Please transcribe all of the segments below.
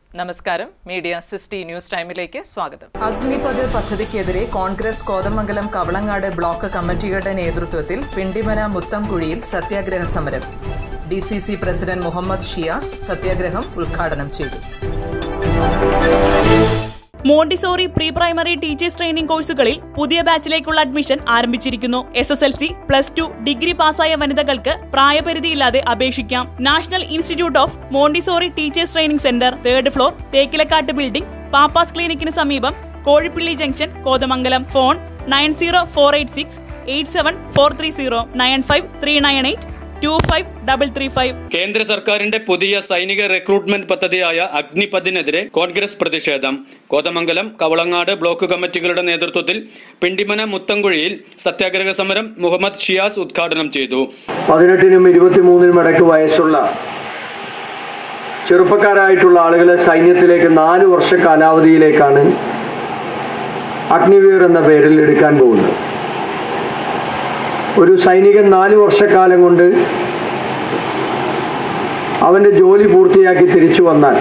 നമസ്കാരം media sixty news ടൈമിലേക്ക് സ്വാഗതം അഗ്നിപഥ് പദ്ധതിക്കെതിരെ കോൺഗ്രസ് കോതമംഗലം കവളങ്ങാട് ബ്ലോക്ക് കമ്മിറ്റികളുടെ നേതൃത്വത്തിൽ പിണ്ടിമന മുത്തംകുഴിയിൽ സത്യാഗ്രഹ സമരം D C C president Muhammad Shiyas സത്യാഗ്രഹം ഉദ്ഘാടനം ചെയ്തു Montessori pre primary teachers training കോഴ്സുകളിൽ പുതിയ ബാച്ചിലേക്കുള്ള അഡ്മിഷൻ ആരംഭിച്ചിരിക്കുന്നു S S L C plus two degree പാസ്സായ വനിതകൾക്ക് പ്രായപരിധിയില്ലാതെ അപേക്ഷിക്കാം national institute of Montessori teachers training centre third floor Thekkilakkattu building Pappas ക്ലിനിക്കിന് സമീപം Kozhippilly junction Kothamangalam phone nine zero four eight six eight seven four three zero nine five three nine eight two five double three five കേന്ദ്ര സർക്കാരിന്റെ പുതിയ സൈനിക recruitment പദ്ധതിയായ അഗ്നിപഥിനെതിരെ കോൺഗ്രസ് പ്രതിഷേധം Kothamangalam Kavalangad block കമ്മിറ്റികളുടെ നേതൃത്വത്തിൽ പിണ്ടിമന മുത്തംകുഴിയിൽ സത്യാഗ്രഹ സമരം മുഹമ്മദ് ഷിയാസ് ഉദ്ഘാടനം ചെയ്തു പതിനെട്ടിനും ഇരുപത്തിമൂന്നിനും ഇടയ്ക്ക് വയസ്സുള്ള ചെറുപ്പക്കാരായിട്ടുള്ള ആളുകളെ സൈന്യത്തിലേക്ക് നാല് വർഷ കാലാവധിയിലേക്കാണ് അഗ്നിവീർ എന്ന പേരിൽ എടുക്കാൻ പോകുന്നത് ഒരു സൈനികൻ നാല് വർഷക്കാലം കൊണ്ട് അവൻ്റെ ജോലി പൂർത്തിയാക്കി തിരിച്ചു വന്നാൽ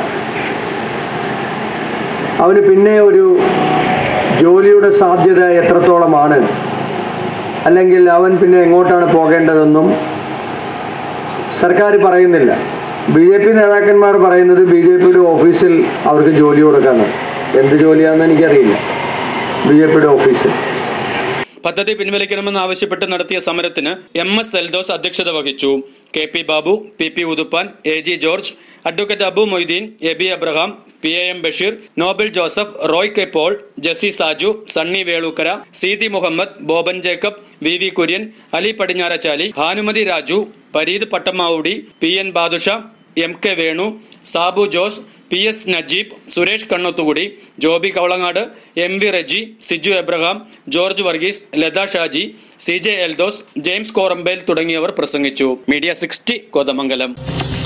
അവന് പിന്നെ ഒരു ജോലിയുടെ സാധ്യത എത്രത്തോളമാണ് അല്ലെങ്കിൽ അവൻ പിന്നെ എങ്ങോട്ടാണ് പോകേണ്ടതെന്നും സർക്കാർ പറയുന്നില്ല ബി ജെ പി നേതാക്കന്മാർ പറയുന്നത് ബി ജെ പിയുടെ ഓഫീസിൽ അവർക്ക് ജോലി കൊടുക്കാമെന്ന് എന്ത് ജോലിയാണെന്ന് എനിക്കറിയില്ല ബി ജെ പിയുടെ ഓഫീസിൽ പദ്ധതി പിൻവലിക്കണമെന്ന് ആവശ്യപ്പെട്ട് നടത്തിയ സമരത്തിന് എം എസ് എൽദോസ് അധ്യക്ഷത വഹിച്ചു K P Babu P P Uthuppan A G George advocate Abu Moideen A B Abraham P A M Basheer Noble Joseph Roy K Paul Jessy Saju Sunny Velookkara Seethi Muhammad Boban Jacob V V Kurian Ali Padinjarachali Bhanumathi Raju Pareed Pattamavudi P N Badusha M K Venu Sabu Jose P S Najeeb Suresh Kannothukudi Joby Kavalangad M V Reji Siju Abraham George Varghese Latha Shaji C J Eldhose James Korambel തുടങ്ങിയവർ പ്രസംഗിച്ചു മീഡിയ സിക്സ്റ്റി കോതമംഗലം